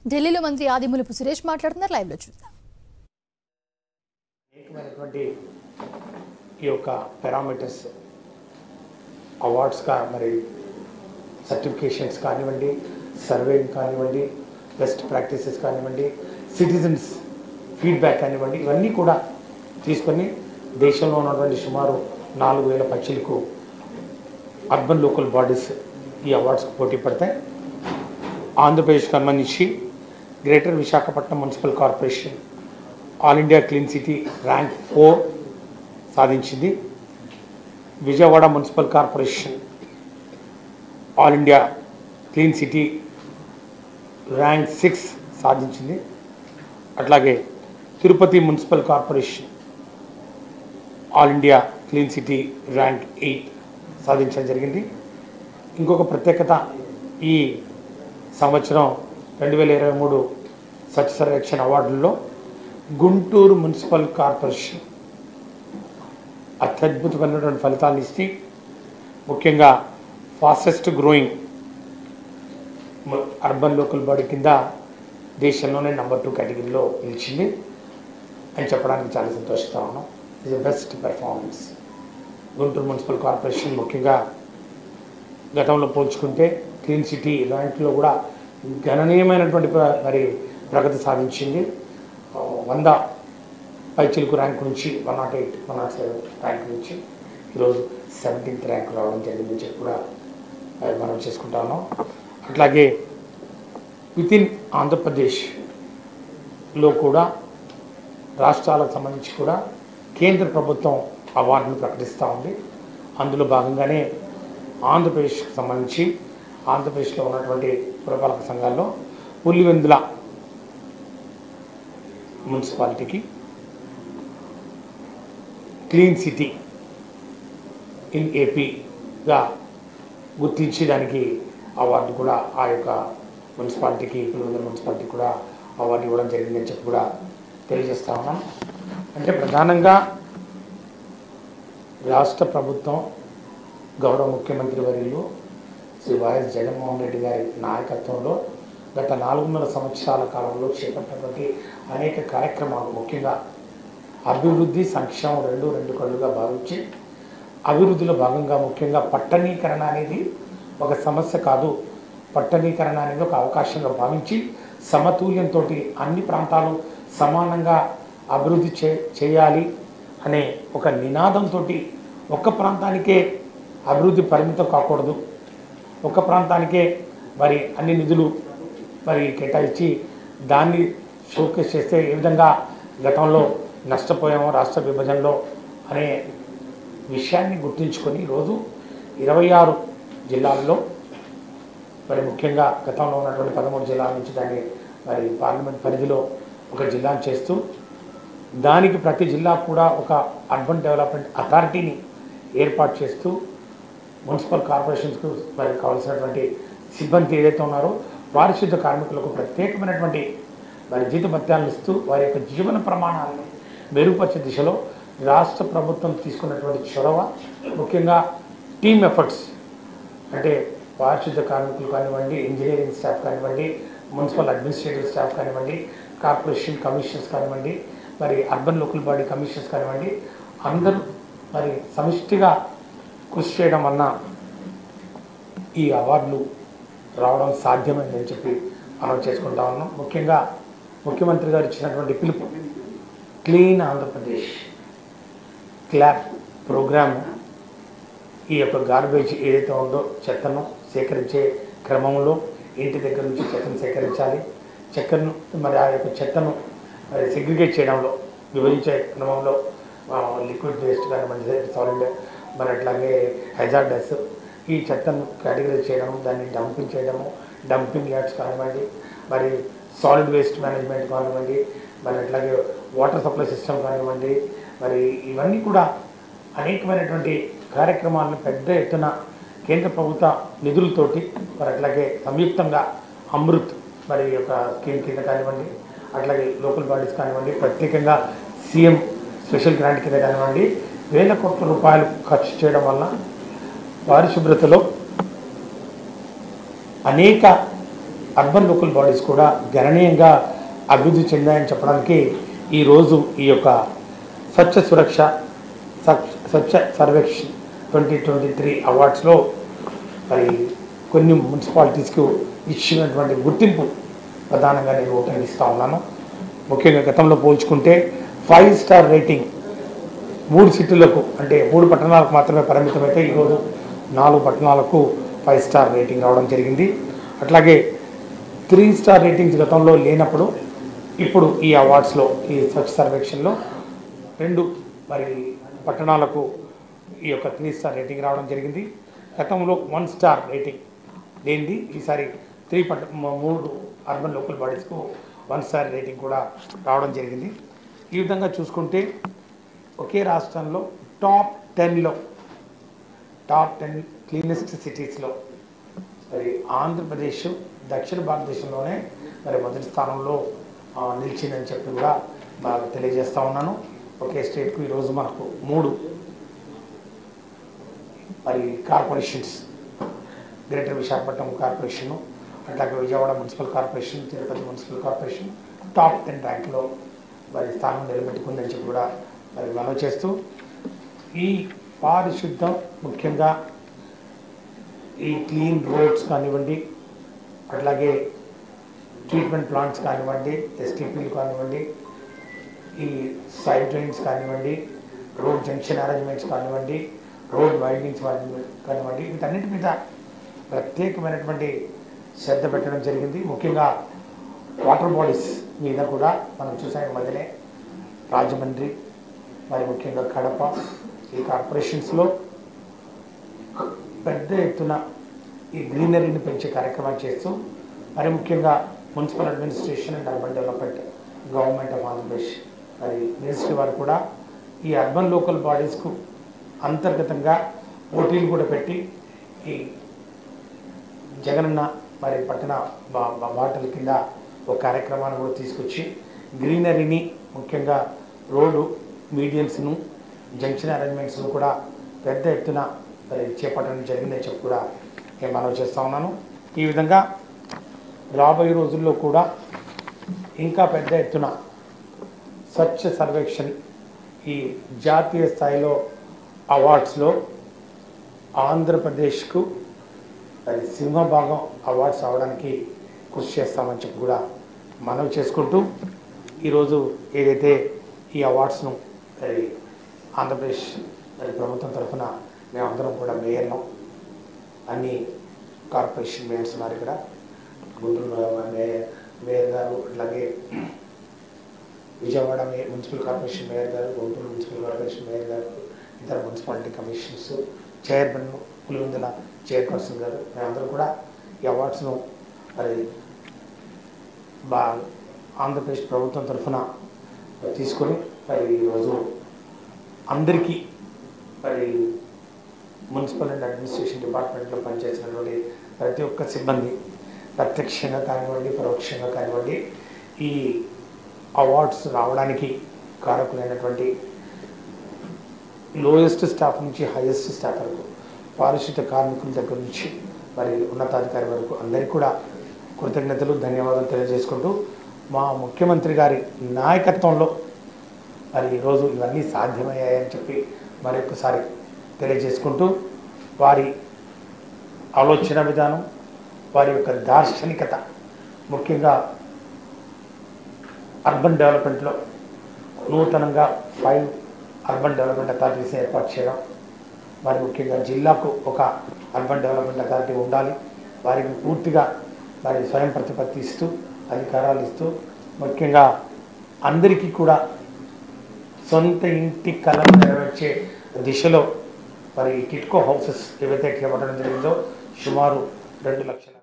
ఢిల్లీలో మంత్రి ఆదిమూలపు సురేష్ మాట్లాడుతున్నారు లైవ్ లో చూద్దాం అనేకమైనటువంటి ఈ యొక్క పారామీటర్స్ అవార్డ్స్గా మరి సర్టిఫికేషన్స్ కానివ్వండి సర్వేయింగ్ కానివ్వండి బెస్ట్ ప్రాక్టీసెస్ కానివ్వండి సిటిజన్స్ ఫీడ్బ్యాక్ కానివ్వండి ఇవన్నీ కూడా తీసుకొని దేశంలో ఉన్నటువంటి సుమారు నాలుగు వేల పచ్చిలకు అర్బన్ లోకల్ బాడీస్ ఈ అవార్డ్స్కి పోటీ పడతాయి ఆంధ్రప్రదేశ్కి సంబంధించి greater Visakhapatnam municipal corporation all India clean city rank four సాధించింది Vijayawada municipal corporation all India clean city rank six సాధించింది అట్లాగే Tirupati municipal corporation all India clean city rank eight సాధించడం జరిగింది ఇంకొక ప్రత్యేకత ఈ సంవత్సరం రెండు వేల ఇరవై మూడు స్వచ్ఛ సర్వేక్షణ అవార్డుల్లో గుంటూరు మున్సిపల్ కార్పొరేషన్ అత్యద్భుతమైనటువంటి ఫలితాలను ఇచ్చి ముఖ్యంగా fastest growing urban local body కింద దేశంలోనే నెంబర్ టూ కేటగిరీలో నిలిచింది అని చెప్పడానికి చాలా సంతోషిస్తా ఉన్నాం ఇది best performance Guntur municipal corporation ముఖ్యంగా గతంలో పోల్చుకుంటే క్లీన్ సిటీ ర్యాంక్లో కూడా గణనీయమైనటువంటి ప్ర- మరి ప్రగతి సాధించింది ఆ, వంద పైచిలుకు ర్యాంక్ నుంచి one nought eight one nought seven rank నుంచి ఈరోజు సెవెంటీన్త్ ర్యాంక్ రావడం జరిగిందని చెప్పి కూడా ఆ, మనం చేసుకుంటా ఉన్నాం అట్లాగే వితిన్ ఆంధ్రప్రదేశ్లో కూడా రాష్ట్రాలకు సంబంధించి కూడా కేంద్ర ప్రభుత్వం అవార్డును ప్రకటిస్తూ ఉంది అందులో భాగంగానే ఆంధ్రప్రదేశ్కి సంబంధించి ఆంధ్రప్రదేశ్లో ఉన్నటువంటి పురపాలక సంఘాల్లో పులివెందుల మున్సిపాలిటీకి క్లీన్ సిటీ ఇన్ ఏపీగా గుర్తించి దానికి అవార్డు కూడా ఆ యొక్క మున్సిపాలిటీకి పులివెందుల మున్సిపాలిటీకి కూడా అవార్డు ఇవ్వడం జరిగిందని చెప్పి కూడా తెలియజేస్తా ఉన్నాం అంటే ప్రధానంగా రాష్ట్ర ప్రభుత్వం గౌరవ ముఖ్యమంత్రి వర్యులు శ్రీ వైఎస్ జగన్మోహన్ రెడ్డి గారి నాయకత్వంలో గత నాలుగున్నర సంవత్సరాల కాలంలో చేపట్టినటువంటి అనేక కార్యక్రమాలు ముఖ్యంగా అభివృద్ధి సంక్షేమం రెండు రెండు కళ్ళుగా భావించి అభివృద్ధిలో భాగంగా ముఖ్యంగా పట్టణీకరణ అనేది ఒక సమస్య కాదు పట్టణీకరణ అనేది ఒక అవకాశంగా భావించి సమతుల్యంతో అన్ని ప్రాంతాలు సమానంగా అభివృద్ధి చే చేయాలి అనే ఒక నినాదంతో ఒక్క ప్రాంతానికే అభివృద్ధి పరిమితం కాకూడదు ఒక ప్రాంతానికే మరి అన్ని నిధులు మరి కేటాయించి దాన్ని షోకేస్ చేస్తే ఏ విధంగా గతంలో నష్టపోయామో రాష్ట్ర విభజనలో అనే విషయాన్ని గుర్తుంచుకొని ఈరోజు ఇరవై ఆరు జిల్లాల్లో మరి ముఖ్యంగా గతంలో ఉన్నటువంటి పదమూడు జిల్లాల నుంచి దాన్ని మరి పార్లమెంట్ పరిధిలో ఒక జిల్లాను చేస్తూ దానికి ప్రతి జిల్లా కూడా ఒక అర్బన్ డెవలప్మెంట్ అథారిటీని ఏర్పాటు చేస్తూ మున్సిపల్ కార్పొరేషన్స్కు మరి కావాల్సినటువంటి సిబ్బంది ఏదైతే ఉన్నారో పారిశుద్ధ కార్మికులకు ప్రత్యేకమైనటువంటి మరి జీతభత్యాలను ఇస్తూ వారి యొక్క జీవన ప్రమాణాలను మెరుగుపరిచే దిశలో రాష్ట్ర ప్రభుత్వం తీసుకున్నటువంటి చొరవ ముఖ్యంగా టీమ్ ఎఫర్ట్స్ అంటే పారిశుద్ధ కార్మికులు కానివ్వండి ఇంజనీరింగ్ స్టాఫ్ కానివ్వండి మున్సిపల్ అడ్మినిస్ట్రేటివ్ స్టాఫ్ కానివ్వండి కార్పొరేషన్ కమిషనర్స్ కానివ్వండి మరి అర్బన్ లోకల్ బాడీ కమిషనర్స్ కానివ్వండి అందరూ మరి సమిష్టిగా కృషి చేయడం వలన ఈ అవార్డులు రావడం సాధ్యమైందని చెప్పి మనం చేసుకుంటా ఉన్నాం ముఖ్యంగా ముఖ్యమంత్రి గారు ఇచ్చినటువంటి పిలుపు క్లీన్ ఆంధ్రప్రదేశ్ క్లాప్ ప్రోగ్రామ్ ఈ యొక్క గార్బేజ్ ఏదైతే ఉందో చెత్తను సేకరించే క్రమంలో ఇంటి దగ్గర నుంచి చెత్తను సేకరించాలి చెక్కను మరి ఆ యొక్క చెత్తను మరి సెగ్రిగేట్ చేయడంలో విభజించే క్రమంలో లిక్విడ్ వేస్ట్ కానివ్వండి సాలిడ్ మరి అట్లాగే హెజార్డస్ ఈ చెత్తను కేటగిరైజ్ చేయడం దాన్ని డంపింగ్ చేయడము డంపింగ్ యార్డ్స్ కానివ్వండి మరి సాలిడ్ వేస్ట్ మేనేజ్మెంట్ కానివ్వండి మరి అట్లాగే వాటర్ సప్లై సిస్టమ్ కానివ్వండి మరి ఇవన్నీ కూడా అనేకమైనటువంటి కార్యక్రమాలను పెద్ద ఎత్తున కేంద్ర ప్రభుత్వ నిధులతోటి మరి అట్లాగే సంయుక్తంగా అమృత్ మరి ఈ యొక్క స్కీమ్ కింద కానివ్వండి అట్లాగే లోకల్ బాడీస్ కానివ్వండి ప్రత్యేకంగా సీఎం స్పెషల్ గ్రాంట్ కింద కానివ్వండి వేల కోట్ల రూపాయలు ఖర్చు చేయడం వల్ల పారిశుభ్రతలో అనేక అర్బన్ లోకల్ బాడీస్ కూడా గణనీయంగా అభివృద్ధి చెందాయని చెప్పడానికి ఈరోజు ఈ యొక్క Swachh Suraksha Swachh Swachh Survekshan twenty twenty three అవార్డ్స్లో మరి కొన్ని మున్సిపాలిటీస్కు ఇచ్చినటువంటి గుర్తింపు ప్రధానంగా నేను ఉపయోగిస్తూ ఉన్నాను ముఖ్యంగా గతంలో పోల్చుకుంటే ఫైవ్ స్టార్ రేటింగ్ మూడు సిటీలకు అంటే మూడు పట్టణాలకు మాత్రమే పరిమితమైతే ఈరోజు నాలుగు పట్టణాలకు ఫైవ్ స్టార్ రేటింగ్ రావడం జరిగింది అట్లాగే త్రీ స్టార్ రేటింగ్స్ గతంలో లేనప్పుడు ఇప్పుడు ఈ అవార్డ్స్లో ఈ స్వచ్ఛ సర్వేక్షణలో రెండు మరి పట్టణాలకు ఈ యొక్క త్రీ స్టార్ రేటింగ్ రావడం జరిగింది గతంలో వన్ స్టార్ రేటింగ్ లేనిది ఈసారి త్రీ పట్ట మ- మూడు అర్బన్ లోకల్ బాడీస్కు వన్ స్టార్ రేటింగ్ కూడా రావడం జరిగింది ఈ విధంగా చూసుకుంటే ఒకే రాష్ట్రంలో టాప్ టెన్లో టాప్ టెన్ క్లీనెస్ట్ సిటీస్లో మరి ఆంధ్రప్రదేశ్ దక్షిణ భారతదేశంలోనే మరి మొదటి స్థానంలో ఆ, నిలిచిందని చెప్పి కూడా బాగా తెలియజేస్తా ఉన్నాను ఒకే స్టేట్కు ఈరోజు మనకు మూడు మరి కార్పొరేషన్స్ గ్రేటర్ విశాఖపట్నం కార్పొరేషన్ అట్లాగే Vijayawada municipal corporation Tirupati municipal corporation top ten ర్యాంక్లో మరి స్థానం నిలబెట్టుకుందని చెప్పి కూడా మరి మనవి చేస్తూ ఈ పారిశుద్ధం ముఖ్యంగా ఈ క్లీన్ రోడ్స్ కానివ్వండి అట్లాగే ట్రీట్మెంట్ ప్లాంట్స్ కానివ్వండి ఎస్టీపీలు కానివ్వండి ఈ సైడ్ డ్రైన్స్ కానివ్వండి రోడ్ జంక్షన్ అరేంజ్మెంట్స్ కానివ్వండి రోడ్ వైడింగ్స్ కానివ్వండి వీటన్నిటి మీద ప్రత్యేకమైనటువంటి శ్రద్ధ పెట్టడం జరిగింది ముఖ్యంగా వాటర్ బాడీస్ మీద కూడా మనం చూసాం ఈ మధ్యనే రాజమండ్రి మరి ముఖ్యంగా కడప ఈ కార్పొరేషన్స్లో పెద్ద ఎత్తున ఈ గ్రీనరీని పెంచే కార్యక్రమాలు చేస్తూ మరి ముఖ్యంగా municipal administration and urban development government of Andhra Pradesh మరి మినిస్ట్రీ వారు కూడా ఈ అర్బన్ లోకల్ బాడీస్కు అంతర్గతంగా పోటీలు కూడా పెట్టి ఈ జగనన్న మరి పట్టణ బా- బా- బాటల కింద ఒక కార్యక్రమాన్ని కూడా తీసుకొచ్చి గ్రీనరీని ముఖ్యంగా రోడ్డు మీడియన్స్ను జంక్షన్ అరేంజ్మెంట్స్ను కూడా పెద్ద ఎత్తున మరి చేపట్టడం జరిగిందని చెప్పి కూడా నేను మనవి చేస్తా ఉన్నాను ఈ విధంగా రాబోయే రోజుల్లో కూడా ఇంకా పెద్ద ఎత్తున స్వచ్ఛ సర్వేక్షణ్ ఈ జాతీయ స్థాయిలో అవార్డ్స్లో ఆంధ్రప్రదేశ్కు అది సింహభాగం అవార్డ్స్ అవడానికి కృషి చేస్తామని చెప్పి కూడా మనవి చేసుకుంటూ ఈరోజు ఏదైతే ఈ అవార్డ్స్ను మరి ఆంధ్రప్రదేశ్ మరి ప్రభుత్వం తరఫున మేమందరం కూడా మేయర్లం అన్ని కార్పొరేషన్ మేయర్స్ ఉన్నారు ఇక్కడ గుంటూరు మేయర్ మేయర్ గారు అట్లాగే విజయవాడ మే మున్సిపల్ కార్పొరేషన్ మేయర్ గారు గుంటూరు మున్సిపల్ కార్పొరేషన్ మేయర్ గారు ఇతర municipality commissions chairman Pulivendula chairperson గారు మేమందరం కూడా ఈ అవార్డ్స్ను మరి బా ఆంధ్రప్రదేశ్ ప్రభుత్వం తరఫున తీసుకొని మరి ఈరోజు అందరికీ మరి మున్సిపల్ అండ్ అడ్మినిస్ట్రేషన్ డిపార్ట్మెంట్లో పనిచేసినటువంటి ప్రతి ఒక్క సిబ్బంది ప్రత్యక్షంగా కానివ్వండి పరోక్షంగా కానివ్వండి ఈ అవార్డ్స్ రావడానికి కారకులైనటువంటి లోయెస్ట్ స్టాఫ్ నుంచి హైయెస్ట్ స్టాఫ్ వరకు పారిశుద్ధ కార్మికుల దగ్గర నుంచి మరి ఉన్నతాధికారి వరకు అందరికీ కూడా కృతజ్ఞతలు ధన్యవాదాలు తెలియజేసుకుంటూ మా ముఖ్యమంత్రి గారి నాయకత్వంలో మరి ఈరోజు ఇవన్నీ సాధ్యమయ్యాయని చెప్పి మరొకసారి తెలియజేసుకుంటూ వారి ఆలోచన విధానం వారి యొక్క దార్శనికత ముఖ్యంగా అర్బన్ డెవలప్మెంట్లో నూతనంగా ఫైవ్ అర్బన్ డెవలప్మెంట్ అథారిటీస్ ఏర్పాటు చేయడం మరి ముఖ్యంగా జిల్లాకు ఒక అర్బన్ డెవలప్మెంట్ అథారిటీ ఉండాలి వారికి పూర్తిగా మరి స్వయం ప్రతిపత్తి ఇస్తూ అధికారాలు ఇస్తూ ముఖ్యంగా అందరికీ కూడా సొంత ఇంటి కళను నెరవేర్చే దిశలో మరి కిట్కో హౌసెస్ ఏవైతే చేపట్టడం జరిగిందో సుమారు రెండు లక్షల